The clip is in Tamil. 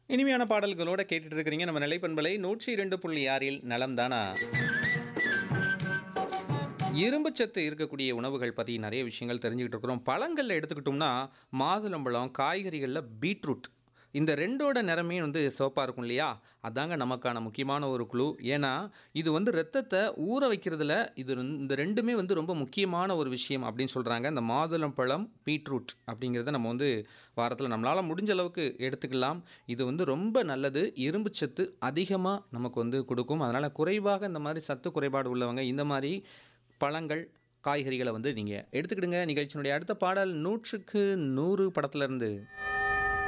இனிமையான பாடல்களோட கேட்டுட்டு இருக்கிறீங்க நம்ம நிலைப்பண்பலை நூற்றி இரண்டு புள்ளி ஆறில் நலம் தானா இரும்புச்சத்து இருக்கக்கூடிய உணவுகள் பற்றி நிறைய விஷயங்கள் தெரிஞ்சுக்கிட்டு இருக்கிறோம் பழங்களில் எடுத்துக்கிட்டோம்னா மாதுளம்பழம் காய்கறிகளில் பீட்ரூட் இந்த ரெண்டோட நிறமே வந்து சிவப்பாக இருக்கும் இல்லையா அதாங்க நமக்கான முக்கியமான ஒரு குழு ஏன்னா இது வந்து ரத்தத்தை ஊற வைக்கிறதுல இது ரெண்டு- இந்த ரெண்டுமே வந்து ரொம்ப முக்கியமான ஒரு விஷயம் அப்படின்னு சொல்கிறாங்க இந்த மாதுளம்பழம் பீட்ரூட் அப்படிங்கிறத நம்ம வந்து வாரத்தில் நம்மளால் முடிஞ்ச அளவுக்கு எடுத்துக்கலாம் இது வந்து ரொம்ப நல்லது இரும்பு சத்து அதிகமாக நமக்கு வந்து கொடுக்கும் அதனால் குறைவாக இந்த மாதிரி சத்து குறைபாடு உள்ளவங்க இந்த மாதிரி பழங்கள் காய்கறிகளை வந்து நீங்கள் எடுத்துக்கிடுங்க நிகழ்ச்சியினுடைய அடுத்த பாடல் நூற்றுக்கு நூறு படத்துல இருந்து